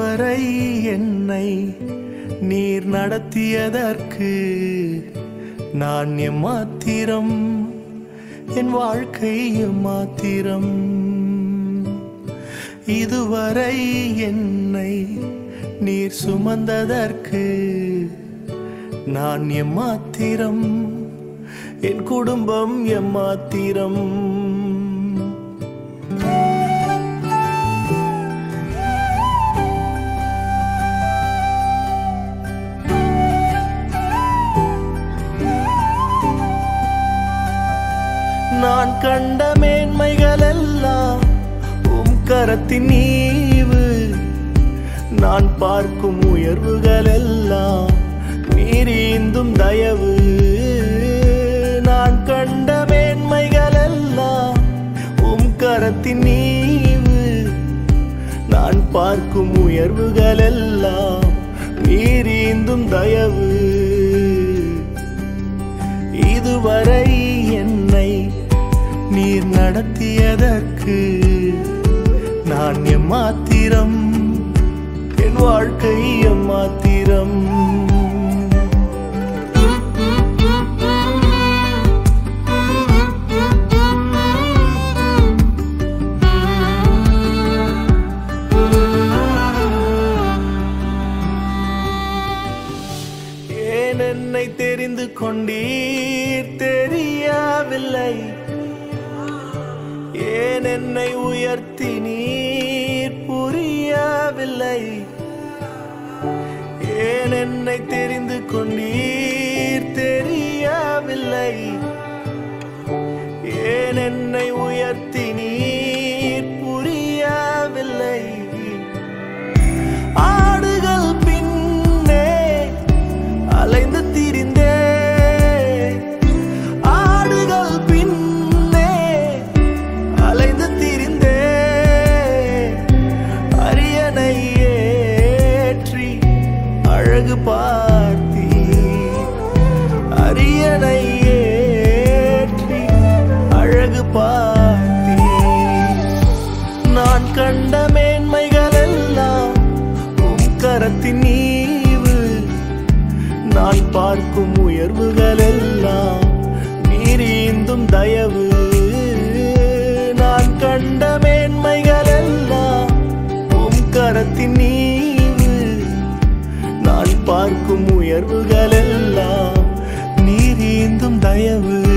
இதுவரை என்னை நீர் நடத்தியதற்கு நான் எம்மாத்திரம் என் வாழ்க்கை எம்மாத்திரம் இதுவரை என்னை நீர் சுமந்ததற்கு நான் எம்மாத்திரம் என் குடும்பம் எம்மாத்திரம் நான் கண்ட மேன்மைகள் எல்லாம் உம் கரத்தின் நீவு நான் பார்க்கும் உயர்வுகள் எல்லாம் நீரீந்தும் தயவு நான் கண்ட மேன்மைகள் எல்லாம் உம் கரத்தின் நீவு நான் பார்க்கும் உயர்வுகள் எல்லாம் நீரீந்தும் தயவு இதுவரை என்னை நீர் நடத்தியதற்கு நான் எம்மாத்திரம் என் வாழ்க்கை எம்மாத்திரம் ஏன் என்னை தெரிந்து கொண்டீர் தெரியவில்லை ஏன் என்னை உயர்த்தி நீர் புரியவில்லை ஏன் என்னை தெரிந்து கொண்டீர் தெரியவில்லை ஏன் என்னை உயர்த்தி நீர் புரியவில்லை ஆடுகள் பின்னே அலைந்து திரிந்தே ஆடுகள் பின்னே அலைந்து திரிந்தே அரியணை ஏற்றி அழகு பார்த்தி அரியணை ஏற்றி அழகு பார்த்தி நான் கண்ட மேன்மைகள் எல்லாம் உம் கரத்தின் நீவு நான் பார்க்கும் உயர்வுகள் எல்லாம் நீரீந்தும் தயவு நான் கண்ட மேன்மைகள் எல்லாம் உம் கரத்தின் நீவு நான் பார்க்கும் உயர்வுகள் எல்லாம் நீரீந்தும் தயவு